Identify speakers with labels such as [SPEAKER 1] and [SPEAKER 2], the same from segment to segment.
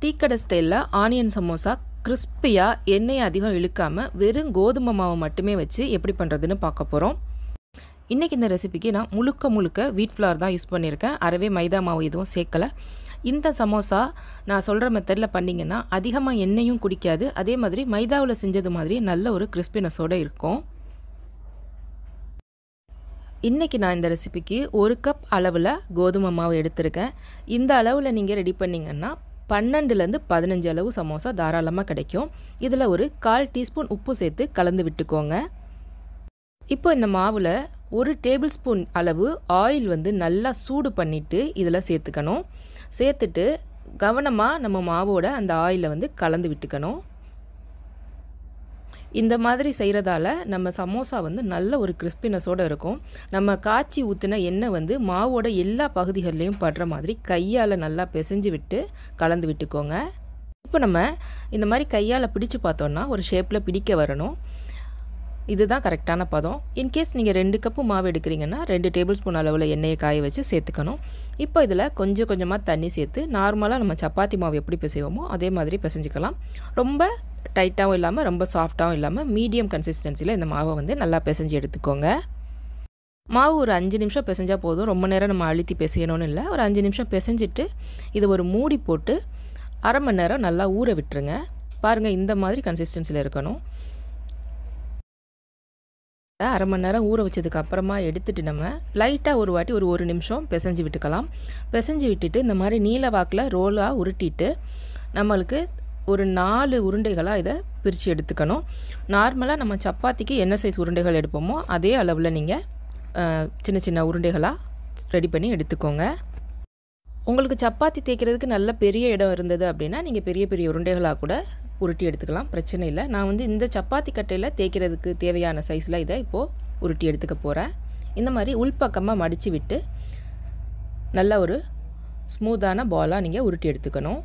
[SPEAKER 1] டீக்கடை ஸ்டைலில் ஆனியன் சமோசா கிறிஸ்பியாக எண்ணெயை அதிகம் இழுக்காமல் வெறும் கோதுமை மாவு மட்டுமே வச்சு எப்படி பண்ணுறதுன்னு பார்க்க போகிறோம் இன்றைக்கி இந்த ரெசிபிக்கு நான் முழுக்க முழுக்க வீட் ஃப்ளவர் தான் யூஸ் பண்ணியிருக்கேன் அறவே மைதா மாவு எதுவும் சேர்க்கலை இந்த சமோசா நான் சொல்கிற மெத்தடில் பண்ணிங்கன்னா அதிகமாக எண்ணெயும் குடிக்காது அதே மாதிரி மைதாவில் செஞ்சது மாதிரி நல்ல ஒரு கிறிஸ்பினஸோடு இருக்கும் இன்றைக்கி நான் இந்த ரெசிபிக்கு ஒரு கப் அளவில் கோதுமை மாவு எடுத்திருக்கேன் இந்த அளவில் நீங்கள் ரெடி பண்ணிங்கன்னா பன்னெண்டுலேருந்து பதினஞ்சு அளவு சமோசா தாராளமாக கிடைக்கும் இதில் ஒரு கால் டீஸ்பூன் உப்பு சேர்த்து கலந்து விட்டுக்கோங்க இப்போ இந்த மாவில் ஒரு டேபிள் ஸ்பூன் அளவு ஆயில் வந்து நல்லா சூடு பண்ணிவிட்டு இதில் சேர்த்துக்கணும் சேர்த்துட்டு கவனமாக நம்ம மாவோட அந்த ஆயிலை வந்து கலந்து விட்டுக்கணும் இந்த மாதிரி செய்கிறதால நம்ம சமோசா வந்து நல்ல ஒரு கிறிஸ்பினஸோடு இருக்கும் நம்ம காய்ச்சி ஊற்றின எண்ணெய் வந்து மாவோட எல்லா பகுதிகள்லேயும் படுற மாதிரி கையால் நல்லா பிசைஞ்சு விட்டு கலந்து விட்டுக்கோங்க இப்போ நம்ம இந்த மாதிரி கையால் பிடிச்சு பார்த்தோன்னா ஒரு ஷேப்பில் பிடிக்க வரணும் இதுதான் கரெக்டான பதம் இன்கேஸ் நீங்கள் ரெண்டு கப்பு மாவு எடுக்கிறீங்கன்னா ரெண்டு டேபிள் ஸ்பூன் அளவில் எண்ணெயை காய வச்சு சேர்த்துக்கணும் இப்போ இதில் கொஞ்சம் கொஞ்சமாக தண்ணி சேர்த்து நார்மலாக நம்ம சப்பாத்தி மாவு எப்படி பிசைவோமோ அதே மாதிரி பிசைஞ்சிக்கலாம் ரொம்ப டைட்டாகவும் இல்லாமல் ரொம்ப சாஃப்டாகவும் இல்லாமல் மீடியம் கன்சிஸ்டன்சியில் இந்த மாவை வந்து நல்லா பிசைஞ்சு எடுத்துக்கோங்க மாவு ஒரு அஞ்சு நிமிஷம் பிசைஞ்சால் போதும் ரொம்ப நேரம் நம்ம அழுத்தி பிசையணும்னு இல்லை ஒரு அஞ்சு நிமிஷம் பிசைஞ்சிட்டு இதை ஒரு மூடி போட்டு அரை மணி நேரம் நல்லா ஊற விட்டுருங்க பாருங்கள் இந்த மாதிரி கன்சிஸ்டன்சியில் இருக்கணும் அரை மணி நேரம் ஊற வச்சதுக்கு அப்புறமா எடுத்துகிட்டு நம்ம லைட்டாக ஒரு வாட்டி ஒரு ஒரு நிமிஷம் பிசைஞ்சு விட்டுக்கலாம் பிசைஞ்சு விட்டுட்டு இந்த மாதிரி நீல வாக்கில் ரோலாக உருட்டிட்டு நம்மளுக்கு ஒரு நாலு உருண்டைகளாக இதை பிரித்து எடுத்துக்கணும் நார்மலாக நம்ம சப்பாத்திக்கு என்ன சைஸ் உருண்டைகள் எடுப்போமோ அதே அளவில் நீங்கள் சின்ன சின்ன உருண்டைகளாக ரெடி பண்ணி எடுத்துக்கோங்க உங்களுக்கு சப்பாத்தி தேய்க்கிறதுக்கு நல்ல பெரிய இடம் இருந்தது அப்படின்னா நீங்கள் பெரிய பெரிய உருண்டைகளாக கூட உருட்டி எடுத்துக்கலாம் பிரச்சனை இல்லை நான் வந்து இந்த சப்பாத்தி கட்டையில் தேய்க்கிறதுக்கு தேவையான சைஸில் இதை இப்போது உருட்டி எடுத்துக்க போகிறேன் இந்த மாதிரி உள்பக்கமாக மடித்து விட்டு நல்ல ஒரு ஸ்மூத்தான பாலாக நீங்கள் உருட்டி எடுத்துக்கணும்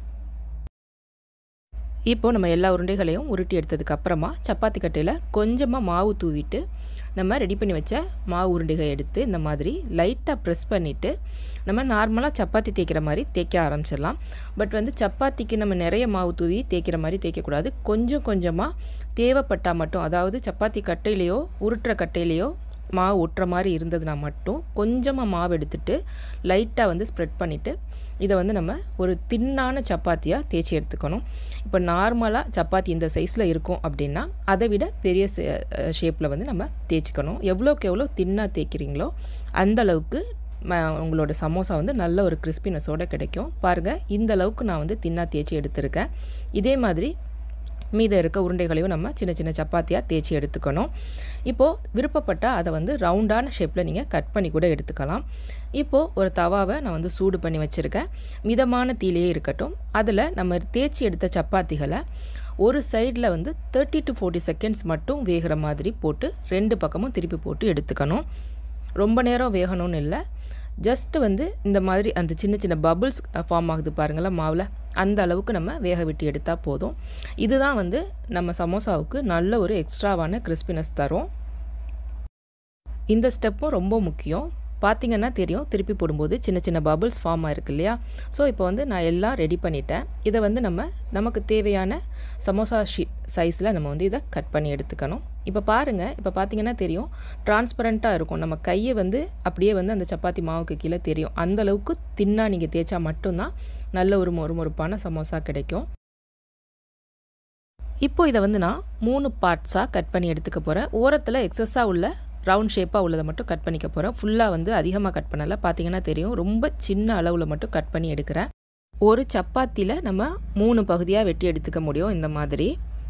[SPEAKER 1] இப்போது நம்ம எல்லா உருண்டைகளையும் உருட்டி எடுத்ததுக்கு அப்புறமா சப்பாத்தி கட்டையில் கொஞ்சமாக மாவு தூவிட்டு நம்ம ரெடி பண்ணி வச்ச மாவு உருண்டைகள் எடுத்து இந்த மாதிரி லைட்டாக ப்ரெஸ் பண்ணிவிட்டு நம்ம நார்மலாக சப்பாத்தி தேய்க்கிற மாதிரி தேய்க்க ஆரம்பிச்சிடலாம் பட் வந்து சப்பாத்திக்கு நம்ம நிறைய மாவு தூவி தேய்க்கிற மாதிரி தேய்க்கக்கூடாது கொஞ்சம் கொஞ்சமாக தேவைப்பட்டால் மட்டும் அதாவது சப்பாத்தி கட்டையிலையோ உருட்டுற கட்டையிலையோ மாவு ஒட்டுற மாதிரி இருந்ததுனா மட்டும் கொஞ்சமாக மாவு எடுத்துட்டு லைட்டாக வந்து ஸ்ப்ரெட் பண்ணிவிட்டு இதை வந்து நம்ம ஒரு தின்னான சப்பாத்தியாக தேய்ச்சி எடுத்துக்கணும் இப்போ நார்மலாக சப்பாத்தி இந்த சைஸில் இருக்கும் அப்படின்னா அதை விட பெரிய ஷேப்பில் வந்து நம்ம தேய்ச்சிக்கணும் எவ்வளோக்கு எவ்வளோ தின்னாக தேய்க்கிறீங்களோ அந்தளவுக்கு உங்களோட சமோசா வந்து நல்ல ஒரு கிறிஸ்பினஸோடு கிடைக்கும் பாருங்கள் இந்த அளவுக்கு நான் வந்து தின்னாக தேய்ச்சி எடுத்திருக்கேன் இதே மாதிரி மீதம் இருக்க உருண்டைகளையும் நம்ம சின்ன சின்ன சப்பாத்தியாக தேய்ச்சி எடுத்துக்கணும் இப்போது விருப்பப்பட்டால் அதை வந்து ரவுண்டான ஷேப்பில் நீங்கள் கட் பண்ணி கூட எடுத்துக்கலாம் இப்போது ஒரு தவாவை நான் வந்து சூடு பண்ணி வச்சுருக்கேன் மிதமான தீலையே இருக்கட்டும் அதில் நம்ம தேய்ச்சி எடுத்த சப்பாத்திகளை ஒரு சைடில் வந்து தேர்ட்டி டு ஃபோர்ட்டி செகண்ட்ஸ் மட்டும் வேகிற மாதிரி போட்டு ரெண்டு பக்கமும் திருப்பி போட்டு எடுத்துக்கணும் ரொம்ப நேரம் வேகணும்னு இல்லை ஜஸ்ட்டு வந்து இந்த மாதிரி அந்த சின்ன சின்ன பபுள்ஸ் ஃபார்ம் ஆகுது பாருங்களேன் மாவில் அந்த அளவுக்கு நம்ம வேக விட்டு எடுத்தால் போதும் இதுதான் வந்து நம்ம சமோசாவுக்கு நல்ல ஒரு எக்ஸ்ட்ராவான கிறிஸ்பினஸ் தரும் இந்த ஸ்டெப்பும் ரொம்ப முக்கியம் பார்த்திங்கன்னா தெரியும் திருப்பி போடும்போது சின்ன சின்ன பபுள்ஸ் ஃபார்ம் ஆயிருக்கு இல்லையா ஸோ இப்போ வந்து நான் எல்லாம் ரெடி பண்ணிட்டேன் இதை வந்து நம்ம நமக்கு தேவையான சமோசா ஷீ சைஸில் நம்ம வந்து இதை கட் பண்ணி எடுத்துக்கணும் இப்போ பாருங்கள் இப்போ பார்த்தீங்கன்னா தெரியும் டிரான்ஸ்பரண்ட்டாக இருக்கும் நம்ம கையை வந்து அப்படியே வந்து அந்த சப்பாத்தி மாவுக்கு கீழே தெரியும் அந்தளவுக்கு தின்னாக நீங்கள் தேய்ச்சா மட்டும்தான் நல்ல ஒரு மொறுமொறுப்பான சமோசா கிடைக்கும் இப்போ இதை வந்து நான் மூணு பார்ட்ஸாக கட் பண்ணி எடுத்துக்க போகிறேன் ஓரத்தில் எக்ஸஸாக உள்ள ரவுண்ட் ஷேப்பாக உள்ளதை மட்டும் கட் பண்ணிக்க போகிறேன் ஃபுல்லாக வந்து அதிகமாக கட் பண்ணலை பார்த்தீங்கன்னா தெரியும் ரொம்ப சின்ன அளவில் மட்டும் கட் பண்ணி எடுக்கிறேன் ஒரு சப்பாத்தியில் நம்ம மூணு பகுதியாக வெட்டி எடுத்துக்க முடியும் இந்த மாதிரி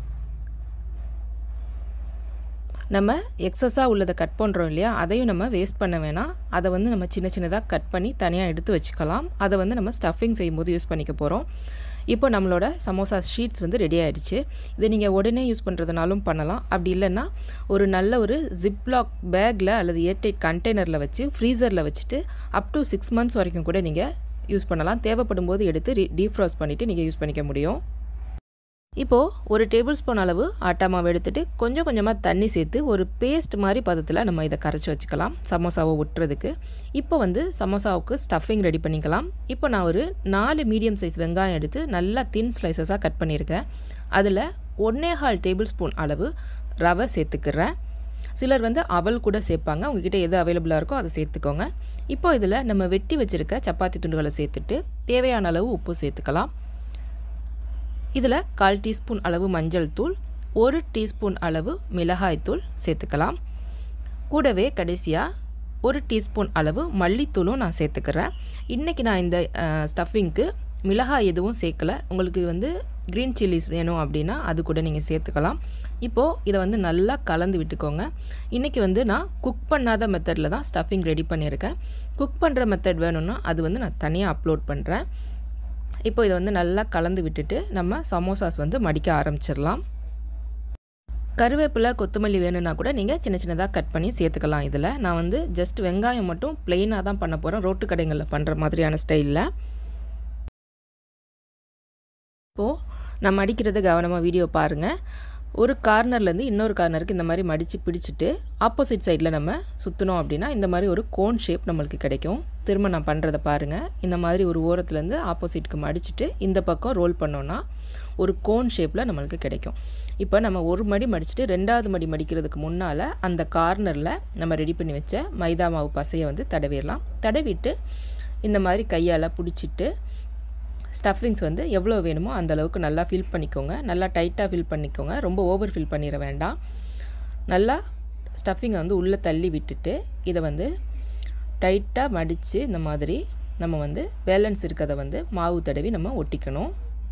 [SPEAKER 1] நம்ம எக்ஸஸாக உள்ளதை கட் பண்ணுறோம் இல்லையா அதையும் நம்ம வேஸ்ட் பண்ண வேணாம் அதை வந்து நம்ம சின்ன சின்னதாக கட் பண்ணி தனியாக எடுத்து வச்சுக்கலாம் அதை வந்து நம்ம ஸ்டஃபிங் செய்யும்போது யூஸ் பண்ணிக்க போகிறோம் இப்போ நம்மளோட சமோசா ஷீட்ஸ் வந்து ரெடி ஆகிடுச்சு இதை நீங்கள் உடனே யூஸ் பண்ணுறதுனாலும் பண்ணலாம் அப்படி இல்லைன்னா ஒரு நல்ல ஒரு ஜிப்லாக் பேக்கில் அல்லது ஏர்டைட் கண்டெய்னரில் வச்சு ஃப்ரீசரில் வச்சுட்டு அப் டு சிக்ஸ் மந்த்ஸ் வரைக்கும் கூட நீங்கள் யூஸ் பண்ணலாம் தேவைப்படும் போது எடுத்து டீஃப்ராஸ் பண்ணிவிட்டு நீங்கள் யூஸ் பண்ணிக்க முடியும் இப்போது ஒரு டேபிள் ஸ்பூன் அளவு ஆட்டா மாவு எடுத்துகிட்டு கொஞ்சம் கொஞ்சமாக தண்ணி சேர்த்து ஒரு பேஸ்ட் மாதிரி பதத்தில் நம்ம இதை கரைச்சி வச்சுக்கலாம் சமோசாவை ஒட்டுறதுக்கு இப்போ வந்து சமோசாவுக்கு ஸ்டஃபிங் ரெடி பண்ணிக்கலாம் இப்போ நான் ஒரு நாலு மீடியம் சைஸ் வெங்காயம் எடுத்து நல்லா தின் ஸ்லைசஸாக கட் பண்ணியிருக்கேன் அதில் ஒன்னே கால் டேபிள் ஸ்பூன் அளவு ரவை சேர்த்துக்கிறேன் சிலர் வந்து அவல் கூட சேர்ப்பாங்க உங்ககிட்ட எது அவைலபிளாக இருக்கோ அதை சேர்த்துக்கோங்க இப்போ இதில் நம்ம வெட்டி வச்சுருக்க சப்பாத்தி துண்டுகளை சேர்த்துட்டு தேவையான அளவு உப்பு சேர்த்துக்கலாம் இதில் கால் டீஸ்பூன் அளவு மஞ்சள் தூள் ஒரு டீஸ்பூன் அளவு மிளகாய் தூள் சேர்த்துக்கலாம் கூடவே கடைசியாக ஒரு டீஸ்பூன் அளவு மல்லித்தூளும் நான் சேர்த்துக்கிறேன் இன்றைக்கி நான் இந்த ஸ்டஃபிங்க்கு மிளகாய் எதுவும் சேர்க்கலை உங்களுக்கு வந்து க்ரீன் சில்லிஸ் வேணும் அப்படின்னா அது கூட நீங்கள் சேர்த்துக்கலாம் இப்போது இதை வந்து நல்லா கலந்து விட்டுக்கோங்க இன்றைக்கி வந்து நான் குக் பண்ணாத மெத்தடில் தான் ஸ்டஃபிங் ரெடி பண்ணியிருக்கேன் குக் பண்ணுற மெத்தட் வேணும்னா அது வந்து நான் தனியாக அப்லோட் பண்ணுறேன் இப்போ இதை வந்து நல்லா கலந்து விட்டுட்டு நம்ம சமோசாஸ் வந்து மடிக்க ஆரம்பிச்சிடலாம் கருவேப்பிலை கொத்தமல்லி வேணும்னா கூட நீங்கள் சின்ன சின்னதாக கட் பண்ணி சேர்த்துக்கலாம் இதில் நான் வந்து ஜஸ்ட் வெங்காயம் மட்டும் ப்ளெயினாக தான் பண்ண போகிறேன் ரோட்டு கடைகளில் பண்ணுற மாதிரியான ஸ்டைலில் இப்போது நான் மடிக்கிறத கவனமாக வீடியோ பாருங்கள் ஒரு கார்னர்லேருந்து இன்னொரு கார்னருக்கு இந்த மாதிரி மடித்து பிடிச்சிட்டு ஆப்போசிட் சைடில் நம்ம சுற்றினோம் அப்படின்னா இந்த மாதிரி ஒரு கோன் ஷேப் நம்மளுக்கு கிடைக்கும் திரும்ப நான் பண்ணுறதை பாருங்கள் இந்த மாதிரி ஒரு ஓரத்துலேருந்து ஆப்போசிட்டுக்கு மடிச்சுட்டு இந்த பக்கம் ரோல் பண்ணோன்னா ஒரு கோன் ஷேப்பில் நம்மளுக்கு கிடைக்கும் இப்போ நம்ம ஒரு மடி மடிச்சுட்டு ரெண்டாவது மடி மடிக்கிறதுக்கு முன்னால் அந்த கார்னரில் நம்ம ரெடி பண்ணி வச்ச மைதா மாவு பசையை வந்து தடவிடலாம் தடவிட்டு இந்த மாதிரி கையால் பிடிச்சிட்டு ஸ்டஃபிங்ஸ் வந்து எவ்வளோ வேணுமோ அந்த அளவுக்கு நல்லா ஃபில் பண்ணிக்கோங்க நல்லா டைட்டாக ஃபில் பண்ணிக்கோங்க ரொம்ப ஓவர் ஃபில் பண்ணிட வேண்டாம் நல்லா ஸ்டஃபிங்கை வந்து உள்ளே தள்ளி விட்டுட்டு இதை வந்து டைட்டாக மடித்து இந்த மாதிரி நம்ம வந்து பேலன்ஸ் இருக்கிறத வந்து மாவு தடவி நம்ம ஒட்டிக்கணும்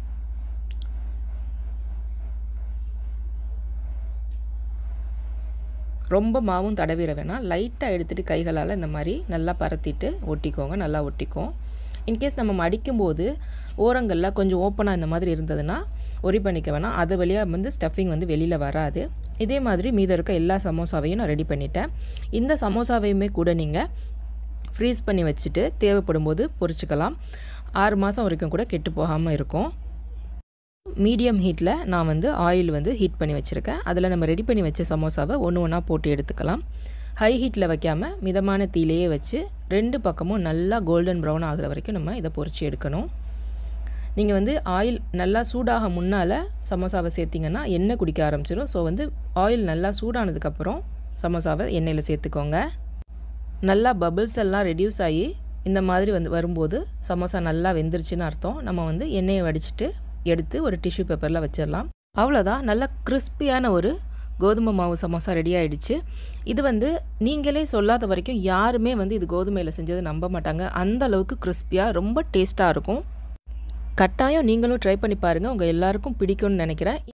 [SPEAKER 1] ரொம்ப மாவும் தடவிட வேணாம் லைட்டாக எடுத்துகிட்டு கைகளால் இந்த மாதிரி நல்லா பரத்திட்டு ஒட்டிக்கோங்க நல்லா ஒட்டிக்கும் இன்கேஸ் நம்ம மடிக்கும்போது ஓரங்களில் கொஞ்சம் ஓப்பனாக இந்த மாதிரி இருந்ததுன்னா ஒரி பண்ணிக்க வேணாம் அது வழியாக வந்து ஸ்டஃபிங் வந்து வெளியில் வராது இதே மாதிரி மீதம் இருக்க எல்லா சமோசாவையும் நான் ரெடி பண்ணிட்டேன் இந்த சமோசாவையுமே கூட நீங்கள் ஃப்ரீஸ் பண்ணி வச்சுட்டு தேவைப்படும் போது பொரிச்சுக்கலாம் ஆறு மாதம் வரைக்கும் கூட கெட்டு போகாமல் இருக்கும் மீடியம் ஹீட்டில் நான் வந்து ஆயில் வந்து ஹீட் பண்ணி வச்சுருக்கேன் அதில் நம்ம ரெடி பண்ணி வச்ச சமோசாவை ஒன்று ஒன்றா போட்டு எடுத்துக்கலாம் ஹை ஹீட்டில் வைக்காமல் மிதமான தீலையே வச்சு ரெண்டு பக்கமும் நல்லா கோல்டன் ப்ரௌன் ஆகிற வரைக்கும் நம்ம இதை பொரிச்சு எடுக்கணும் நீங்கள் வந்து ஆயில் நல்லா சூடாக முன்னால் சமோசாவை சேர்த்திங்கன்னா எண்ணெய் குடிக்க ஆரம்பிச்சிடும் ஸோ வந்து ஆயில் நல்லா சூடானதுக்கப்புறம் சமோசாவை எண்ணெயில் சேர்த்துக்கோங்க நல்லா பபிள்ஸ் எல்லாம் ரெடியூஸ் ஆகி இந்த மாதிரி வந்து வரும்போது சமோசா நல்லா வெந்துருச்சுன்னு அர்த்தம் நம்ம வந்து எண்ணெயை வடிச்சிட்டு எடுத்து ஒரு டிஷ்யூ பேப்பரில் வச்சிடலாம் அவ்வளோதான் நல்லா கிறிஸ்பியான ஒரு கோதுமை மாவு சமோசா ரெடி ஆகிடுச்சு இது வந்து நீங்களே சொல்லாத வரைக்கும் யாருமே வந்து இது கோதுமையில் செஞ்சது நம்ப மாட்டாங்க அந்த அளவுக்கு கிறிஸ்பியாக ரொம்ப டேஸ்ட்டாக இருக்கும் கட்டாயம் நீங்களும் ட்ரை பண்ணி பாருங்கள் உங்கள் எல்லாருக்கும் பிடிக்கும்னு நினைக்கிறேன்